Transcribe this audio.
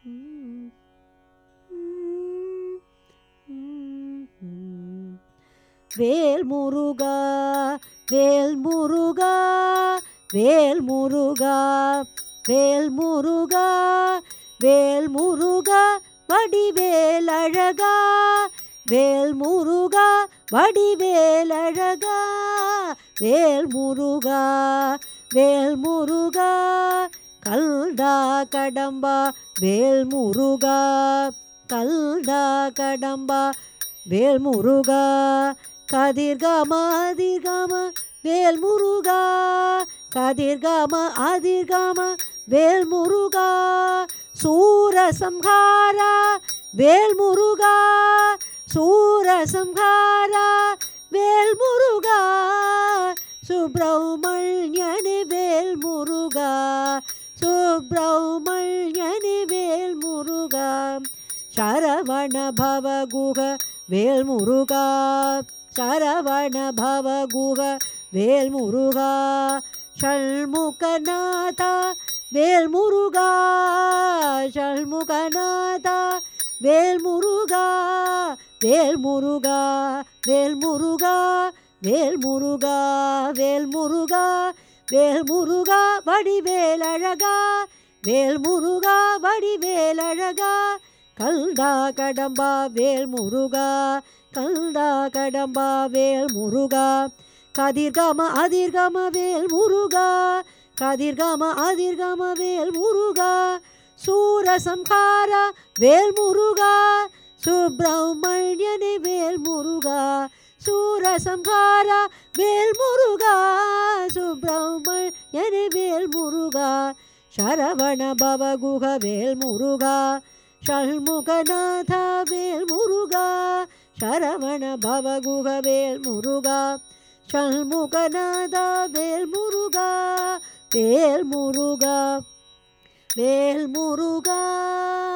வேல் முருகா வேல் முருகா வேல் முருகா வேல் முருகா வேல் முருகா வடிவேல் அழகா வேல் முருகா வடிவேல் அழகா வேல் முருகா வேல் முருகா கல்தா கடம்பா வேல் முருகா கல்தா கடம்பா வேல் முருகா கதிர்காம அதிர்காம வேல் முருகா கதிர்காம அதிர்காம வேல் முருகா சூரசம்ஹாரா வேல் முருகா சூரசம்ஹாரா வேல் முருகா சுப்பிரமணியனி வேல் முருகா சுப்பிரமணியனி வேல் முருகா சரவண பவகுக வேல் முருகா சரவண பவகுக வேல் முருகா ஷண்முகநாதா வேல் முருகா ஷண்முகநாதா வேல் முருகா வேல் முருகா வேல் முருகா வேல் முருகா வேல் முருகா வேல் முருகா வடிவேல் அழகா வேல் முருகா வடிவேல் அழகா கல்தா கடம்பா வேல் முருகா கல்தா கடம்பா வேல் முருகா கதிர்காம அதிர்காம வேல் முருகா கதிர்காம அதிர்காம வேல் முருகா சூரசம்ஹார வேல் முருகா சுப்பிரமணியனி வேல் முருகா சூரசம்ஹார வேல் முருகா சுப்பிரமணியனி வேல் முருகா சரவண பவகுக வேல் முருகா ஷண்முகநாத வேல் முருகா சரவண பவகுக வேல் முருகா ஷண்முகநாத வேல் முருகா வேல் முருகா வேல் முருகா